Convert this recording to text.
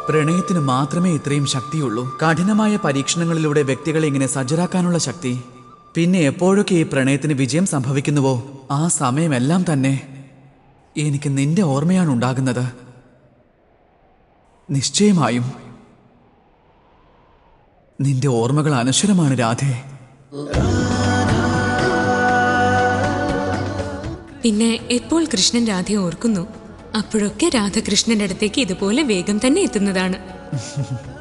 പ്രണയത്തിന് മാത്രമേ ഇത്രയും ശക്തിയുള്ളൂ കഠിനമായ പരീക്ഷണങ്ങളിലൂടെ വ്യക്തികളെ ഇങ്ങനെ സജ്ജരാക്കാനുള്ള ശക്തി പിന്നെ എപ്പോഴൊക്കെ ഈ പ്രണയത്തിന് വിജയം സംഭവിക്കുന്നുവോ ആ സമയമെല്ലാം തന്നെ എനിക്ക് നിന്റെ ഓർമ്മയാണ് ഉണ്ടാകുന്നത് നിശ്ചയമായും നിന്റെ ഓർമ്മകൾ അനശ്വരമാണ് രാധേ പിന്നെ എപ്പോൾ കൃഷ്ണൻ രാധയെ ഓർക്കുന്നു അപ്പോഴൊക്കെ രാധ കൃഷ്ണന്റെ അടുത്തേക്ക് ഇതുപോലെ വേഗം തന്നെ എത്തുന്നതാണ്